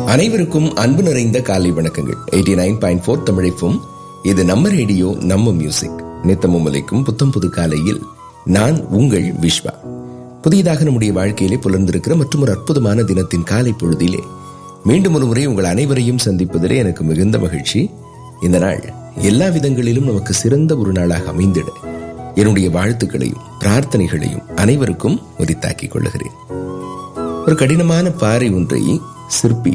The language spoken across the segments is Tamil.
அனைவருக்கும் அன்பு நிறைந்த காலை வணக்கங்கள் எயிட்டி நைன் பாயிண்ட் ஃபோர் தமிழைப்பும் இது நம்ம ரேடியோ நம்ம மியூசிக் நித்தமும் உலைக்கும் புத்தம் புது காலையில் நான் உங்கள் விஸ்வா புதியதாக நம்முடைய வாழ்க்கையிலே புலர்ந்திருக்கிற மற்றும் ஒரு அற்புதமான தினத்தின் காலை பொழுதிலே மீண்டும் ஒரு முறை உங்கள் அனைவரையும் சந்திப்பதிலே எனக்கு மிகுந்த மகிழ்ச்சி இந்த நாள் எல்லா விதங்களிலும் நமக்கு சிறந்த ஒரு நாளாக அமைந்திட என்னுடைய வாழ்த்துக்களையும் பிரார்த்தனைகளையும் அனைவருக்கும் உரித்தாக்கிக் கொள்ளுகிறேன் ஒரு கடினமான பாறை ஒன்றை சிற்பி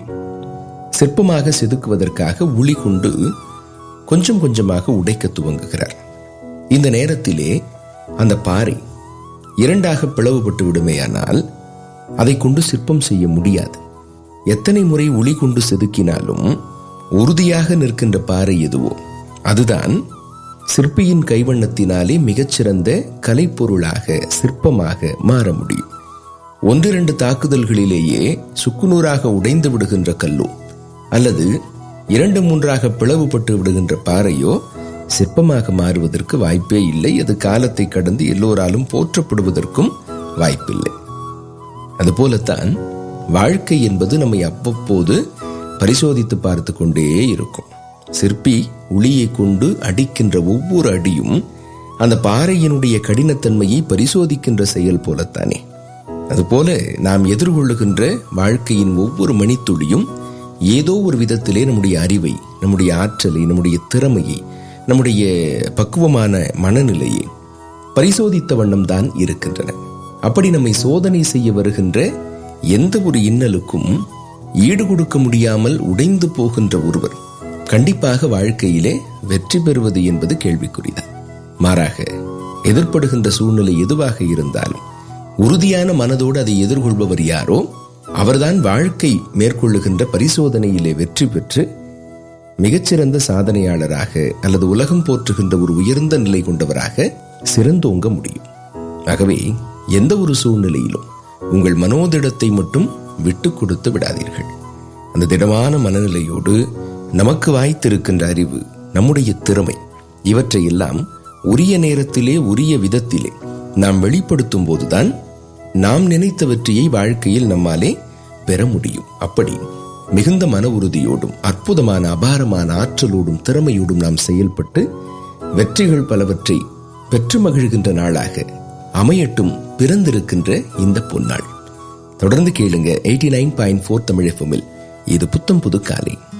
சிற்பமாக செதுக்குவதற்காக உளி கொண்டு கொஞ்சம் கொஞ்சமாக உடைக்க துவங்குகிறார் இந்த நேரத்திலே அந்த பாறை இரண்டாக பிளவுபட்டு விடுமேயானால் அதை கொண்டு சிற்பம் செய்ய முடியாது எத்தனை முறை உளி கொண்டு செதுக்கினாலும் உறுதியாக நிற்கின்ற பாறை எதுவோ அதுதான் சிற்பியின் கைவண்ணத்தினாலே மிகச்சிறந்த கலைப்பொருளாக சிற்பமாக மாற முடியும் ஒன்றிரண்டு தாக்குதல்களிலேயே சுக்குநூறாக உடைந்து விடுகின்ற கல்லோ அல்லது இரண்டு மூன்றாக பிளவுபட்டு விடுகின்ற பாறையோ சிற்பமாக மாறுவதற்கு வாய்ப்பே இல்லை அது காலத்தை கடந்து எல்லோராலும் போற்றப்படுவதற்கும் வாய்ப்பில்லை அதுபோலத்தான் வாழ்க்கை என்பது நம்மை அவ்வப்போது பரிசோதித்து பார்த்து கொண்டே இருக்கும் சிற்பி உளியை கொண்டு அடிக்கின்ற ஒவ்வொரு அடியும் அந்த பாறையினுடைய கடினத்தன்மையை பரிசோதிக்கின்ற செயல் போலத்தானே அதுபோல நாம் எதிர்கொள்ளுகின்ற வாழ்க்கையின் ஒவ்வொரு மணித்துளியும் ஏதோ ஒரு விதத்திலே நம்முடைய அறிவை நம்முடைய ஆற்றலை நம்முடைய திறமையை நம்முடைய பக்குவமான மனநிலையை பரிசோதித்த வண்ணம் தான் இருக்கின்றன அப்படி நம்மை சோதனை செய்ய வருகின்ற எந்த ஒரு இன்னலுக்கும் ஈடு கொடுக்க முடியாமல் உடைந்து போகின்ற ஒருவர் கண்டிப்பாக வாழ்க்கையிலே வெற்றி பெறுவது என்பது கேள்விக்குறிதான் மாறாக எதிர்ப்படுகின்ற சூழ்நிலை எதுவாக இருந்தாலும் உறுதியான மனதோடு அதை எதிர்கொள்பவர் யாரோ அவர்தான் வாழ்க்கை மேற்கொள்ளுகின்ற பரிசோதனையிலே வெற்றி பெற்று மிகச்சிறந்த சாதனையாளராக அல்லது உலகம் போற்றுகின்ற ஒரு உயர்ந்த நிலை கொண்டவராக சிறந்தோங்க முடியும் ஆகவே எந்த ஒரு சூழ்நிலையிலும் உங்கள் மனோதிடத்தை மட்டும் விட்டு கொடுத்து விடாதீர்கள் அந்த திடமான மனநிலையோடு நமக்கு வாய்த்திருக்கின்ற அறிவு நம்முடைய திறமை இவற்றையெல்லாம் உரிய நேரத்திலே உரிய விதத்திலே நாம் வெளிப்படுத்தும் போதுதான் நாம் நினைத்த வெற்றியை வாழ்க்கையில் நம்மாலே பெற முடியும் அப்படி மிகுந்த மன உறுதியோடும் அற்புதமான அபாரமான ஆற்றலோடும் திறமையோடும் நாம் செயல்பட்டு வெற்றிகள் பலவற்றை பெற்று மகிழ்கின்ற நாளாக அமையட்டும் பிறந்திருக்கின்ற இந்த பொன்னாள் தொடர்ந்து கேளுங்க eighty nine point four Tamil இது புத்தம் புது காலை